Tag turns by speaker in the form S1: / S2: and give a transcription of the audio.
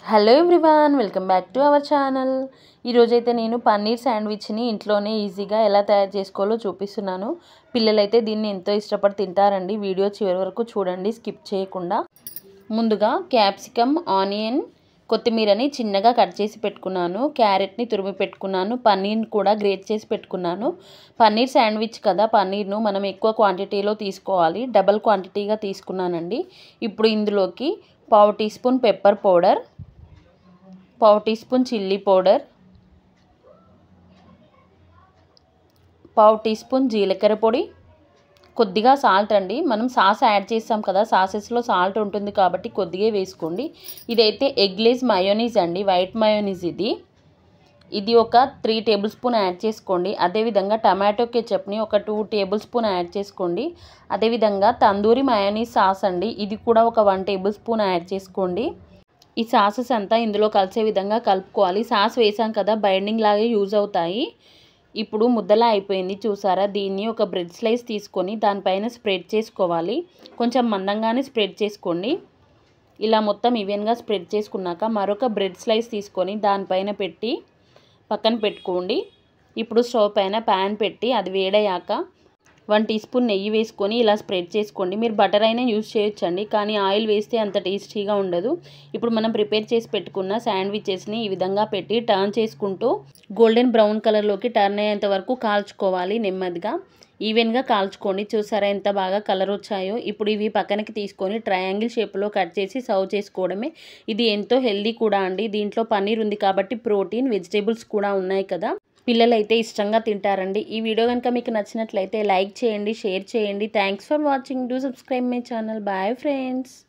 S1: hello everyone welcome back to our channel ఈరోజైతే నేను పన్నీర్ శాండ్విచ్ని ఇంట్లోనే ఈజీగా ఎలా తయారు చేసుకోవాలో చూపిస్తున్నాను పిల్లలైతే దీన్ని ఎంతో ఇష్టపడి తింటారండి వీడియో చివరి వరకు చూడండి స్కిప్ చేయకుండా ముందుగా క్యాప్సికమ్ ఆనియన్ కొత్తిమీరని చిన్నగా కట్ చేసి పెట్టుకున్నాను క్యారెట్ని తురిమి పెట్టుకున్నాను పన్నీర్ని కూడా గ్రేట్ చేసి పెట్టుకున్నాను పన్నీర్ శాండ్విచ్ కదా పన్నీర్ను మనం ఎక్కువ క్వాంటిటీలో తీసుకోవాలి డబల్ క్వాంటిటీగా తీసుకున్నానండి ఇప్పుడు ఇందులోకి పావు టీ స్పూన్ పెప్పర్ పౌడర్ పావు టీ స్పూన్ చిల్లీ పౌడర్ పావు టీ స్పూన్ జీలకర్ర పొడి కొద్దిగా సాల్ట్ అండి మనం సాస్ యాడ్ చేస్తాం కదా సాసెస్లో సాల్ట్ ఉంటుంది కాబట్టి కొద్దిగా వేసుకోండి ఇదైతే ఎగ్లేజ్ మయోనీస్ అండి వైట్ మయోనీస్ ఇది ఇది ఒక త్రీ టేబుల్ స్పూన్ యాడ్ చేసుకోండి అదేవిధంగా టమాటో కెచప్ని ఒక టూ టేబుల్ స్పూన్ యాడ్ చేసుకోండి అదేవిధంగా తందూరి మయోనీస్ సాస్ అండి ఇది కూడా ఒక వన్ టేబుల్ స్పూన్ యాడ్ చేసుకోండి ఈ సాసెస్ అంతా ఇందులో కలిసే విధంగా కలుపుకోవాలి సాస్ వేసాం కదా బైండింగ్ లాగే యూజ్ అవుతాయి ఇప్పుడు ముద్దలా అయిపోయింది చూసారా దీన్ని ఒక బ్రెడ్ స్లైస్ తీసుకొని దానిపైన స్ప్రెడ్ చేసుకోవాలి కొంచెం మందంగానే స్ప్రెడ్ చేసుకోండి ఇలా మొత్తం ఈవెన్గా స్ప్రెడ్ చేసుకున్నాక మరొక బ్రెడ్ స్లైస్ తీసుకొని దానిపైన పెట్టి పక్కన పెట్టుకోండి ఇప్పుడు స్టవ్ పైన ప్యాన్ పెట్టి అది వేడయ్యాక వన్ టీ స్పూన్ నెయ్యి వేసుకొని ఇలా స్ప్రెడ్ చేసుకోండి మీరు బటర్ అయినా యూజ్ చేయొచ్చండి కానీ ఆయిల్ వేస్తే అంత టేస్టీగా ఉండదు ఇప్పుడు మనం ప్రిపేర్ చేసి పెట్టుకున్న శాండ్విచెస్ని ఈ విధంగా పెట్టి టర్న్ చేసుకుంటూ గోల్డెన్ బ్రౌన్ కలర్లోకి టర్న్ అయ్యేంత వరకు కాల్చుకోవాలి నెమ్మదిగా ఈవెన్గా కాల్చుకోండి చూసారా ఎంత బాగా కలర్ వచ్చాయో ఇప్పుడు ఇవి పక్కనకి తీసుకొని ట్రయాంగిల్ షేప్లో కట్ చేసి సర్వ్ చేసుకోవడమే ఇది ఎంతో హెల్దీ కూడా అండి దీంట్లో పన్నీర్ ఉంది కాబట్టి ప్రోటీన్ వెజిటేబుల్స్ కూడా ఉన్నాయి కదా పిల్లలైతే ఇష్టంగా తింటారండి ఈ వీడియో కనుక మీకు నచ్చినట్లయితే లైక్ చేయండి షేర్ చేయండి thanks for watching do subscribe my channel bye friends